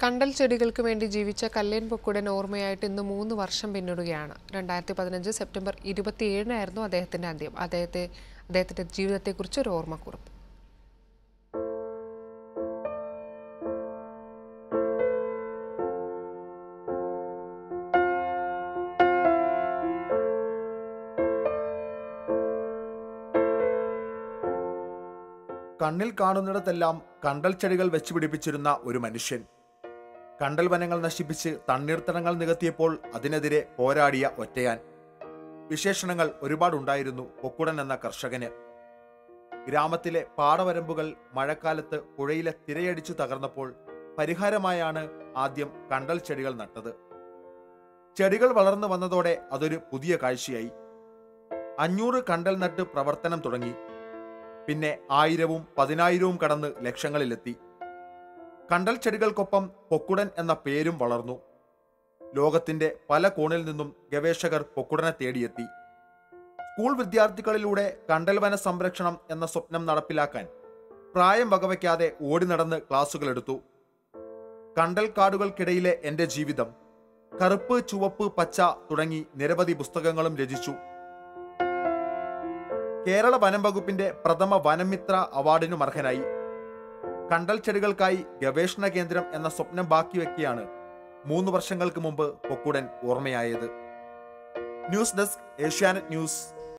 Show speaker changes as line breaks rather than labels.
കണ്ടൽ ചെടികൾക്ക് വേണ്ടി ജീവിച്ച കല്ലേൻ പൊക്കുടൻ ഓർമ്മയായിട്ട് ഇന്ന് മൂന്ന് വർഷം പിന്നിടുകയാണ് രണ്ടായിരത്തി പതിനഞ്ച് സെപ്റ്റംബർ ഇരുപത്തിയേഴിനായിരുന്നു അദ്ദേഹത്തിന്റെ അന്ത്യം അദ്ദേഹത്തെ അദ്ദേഹത്തിന്റെ ജീവിതത്തെക്കുറിച്ച് ഒരു ഓർമ്മക്കുറിപ്പ്
കണ്ണിൽ കാണുന്നിടത്തെല്ലാം കണ്ടൽ ചെടികൾ വെച്ചുപിടിപ്പിച്ചിരുന്ന ഒരു മനുഷ്യൻ കണ്ടൽ വനങ്ങൾ നശിപ്പിച്ച് തണ്ണീർത്തടങ്ങൾ നികത്തിയപ്പോൾ അതിനെതിരെ പോരാടിയ ഒറ്റയാൻ വിശേഷണങ്ങൾ ഒരുപാടുണ്ടായിരുന്നു പൊക്കുടൻ എന്ന കർഷകന് ഗ്രാമത്തിലെ പാടവരമ്പുകൾ മഴക്കാലത്ത് പുഴയിലെ തിരയടിച്ചു തകർന്നപ്പോൾ പരിഹാരമായാണ് ആദ്യം കണ്ടൽ ചെടികൾ നട്ടത് ചെടികൾ വളർന്നു വന്നതോടെ അതൊരു പുതിയ കാഴ്ചയായി അഞ്ഞൂറ് കണ്ടൽ നട്ട് പ്രവർത്തനം തുടങ്ങി പിന്നെ ആയിരവും പതിനായിരവും കടന്ന് ലക്ഷങ്ങളിലെത്തി കണ്ടൽ ചെടികൾക്കൊപ്പം പൊക്കുടൻ എന്ന പേരും വളർന്നു ലോകത്തിന്റെ പല കോണിൽ നിന്നും ഗവേഷകർ പൊക്കുടനെ തേടിയെത്തി സ്കൂൾ വിദ്യാർത്ഥികളിലൂടെ കണ്ടൽ വന സംരക്ഷണം എന്ന സ്വപ്നം നടപ്പിലാക്കാൻ പ്രായം വകവയ്ക്കാതെ ഓടി നടന്ന് ക്ലാസുകൾ എടുത്തു കണ്ടൽ കാടുകൾക്കിടയിലെ എന്റെ ജീവിതം കറുപ്പ് ചുവപ്പ് പച്ച തുടങ്ങി നിരവധി പുസ്തകങ്ങളും രചിച്ചു കേരള വനം വകുപ്പിന്റെ പ്രഥമ വനമിത്ര അവാർഡിനും അർഹനായി കണ്ടൽ ചെടികൾക്കായി ഗവേഷണ കേന്ദ്രം എന്ന സ്വപ്നം ബാക്കി വെക്കെയാണ് മൂന്ന് വർഷങ്ങൾക്ക് മുമ്പ് പൊക്കുടൻ ഓർമ്മയായത് ന്യൂസ് ഡെസ്ക് ഏഷ്യാനെറ്റ് ന്യൂസ്